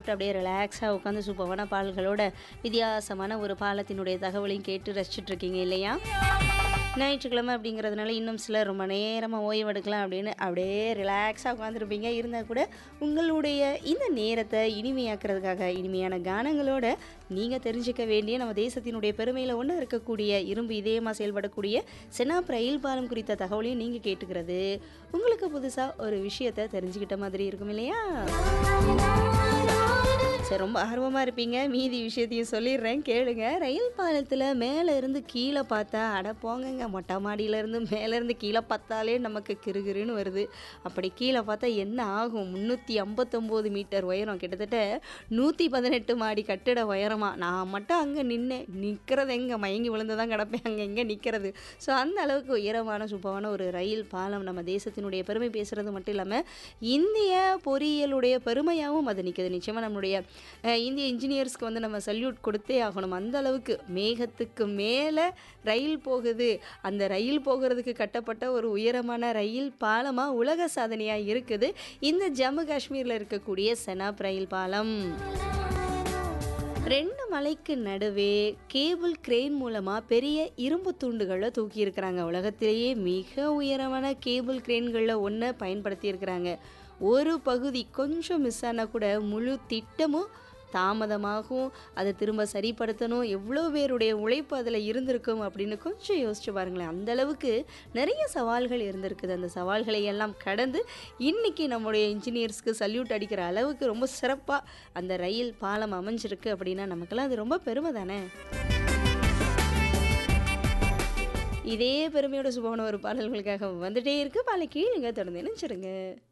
சாப்பிட்டு அப்படியே ரிலாக்ஸாக உட்காந்து சூப்பரான பாடல்களோட வித்தியாசமான ஒரு பாலத்தினுடைய தகவலையும் கேட்டு ரசிச்சுட்டு இருக்கீங்க இல்லையா ஞாயிற்றுக்கிழமை அப்படிங்கிறதுனால இன்னும் சிலர் ரொம்ப நேரமாக ஓய்வு எடுக்கலாம் அப்படின்னு அப்படியே ரிலாக்ஸாக உட்காந்துருப்பீங்க இருந்தால் கூட உங்களுடைய இந்த நேரத்தை இனிமையாக்குறதுக்காக இனிமையான கானங்களோட நீங்கள் தெரிஞ்சுக்க வேண்டிய நம்ம தேசத்தினுடைய பெருமையில் ஒன்று இருக்கக்கூடிய இரும்பு இதயமாக செயல்படக்கூடிய செனாப் ரயில் பாலம் குறித்த தகவலையும் நீங்கள் கேட்டுக்கிறது உங்களுக்கு புதுசாக ஒரு விஷயத்தை தெரிஞ்சுக்கிட்ட மாதிரி இருக்கும் இல்லையா சரி ரொம்ப ஆர்வமாக இருப்பீங்க மீதி விஷயத்தையும் சொல்லிடுறேன் கேளுங்க ரயில் பாலத்தில் மேலே இருந்து கீழே பார்த்தா அட போங்கங்க மொட்டை மாடியிலேருந்து மேலேருந்து கீழே பார்த்தாலே நமக்கு கிறுகிறுன்னு வருது அப்படி கீழே பார்த்தா என்ன ஆகும் முந்நூற்றி ஐம்பத்தொம்போது மீட்டர் உயரம் கிட்டத்தட்ட நூற்றி பதினெட்டு மாடி கட்டிட உயரமா நான் மட்டும் அங்கே நின்னேன் நிற்கிறது எங்கே மயங்கி விழுந்து தான் கிடப்பேன் அங்கே எங்கே நிற்கிறது ஸோ அந்த அளவுக்கு உயரமான சூப்பரான ஒரு ரயில் பாலம் நம்ம தேசத்தினுடைய பெருமை பேசுகிறது மட்டும் இல்லாமல் இந்திய பொறியியலுடைய பெருமையாகவும் அது நிற்குது நிச்சயமாக நம்மளுடைய அஹ், இந்திய இன்ஜினியர்ஸ்க்கு வந்து நம்ம சல்யூட் கொடுத்தே ஆகணும் அந்த அளவுக்கு மேகத்துக்கு மேலே ரயில் போகுது அந்த ரயில் போகிறதுக்கு கட்டப்பட்ட ஒரு உயரமான ரயில் பாலமாக உலக சாதனையாக இருக்குது இந்த ஜம்மு காஷ்மீரில் இருக்கக்கூடிய செனாப் ரயில் பாலம் ரெண்டு மலைக்கு நடுவே கேபிள் கிரெயின் மூலமாக பெரிய இரும்பு துண்டுகளை தூக்கி இருக்கிறாங்க உலகத்திலேயே மிக உயரமான கேபிள் கிரெயின்களில் ஒன்றை பயன்படுத்தி இருக்கிறாங்க ஒரு பகுதி கொஞ்சம் மிஸ் ஆனால் கூட முழு திட்டமும் தாமதமாகும் அதை திரும்ப சரிப்படுத்தணும் எவ்வளோ பேருடைய உழைப்பு அதில் இருந்திருக்கும் அப்படின்னு கொஞ்சம் யோசிச்சு பாருங்களேன் அந்த அளவுக்கு நிறைய சவால்கள் இருந்திருக்குது அந்த சவால்களை எல்லாம் கடந்து இன்னைக்கு நம்முடைய இன்ஜினியர்ஸ்க்கு சல்யூட் அடிக்கிற அளவுக்கு ரொம்ப சிறப்பாக அந்த ரயில் பாலம் அமைஞ்சிருக்கு அப்படின்னா நமக்கெல்லாம் அது ரொம்ப பெருமை தானே இதே பெருமையோட சுபமான ஒரு பாடல்களுக்காக வந்துட்டே இருக்கு பாலை கீழுங்க தொடர்ந்து நினைச்சிருங்க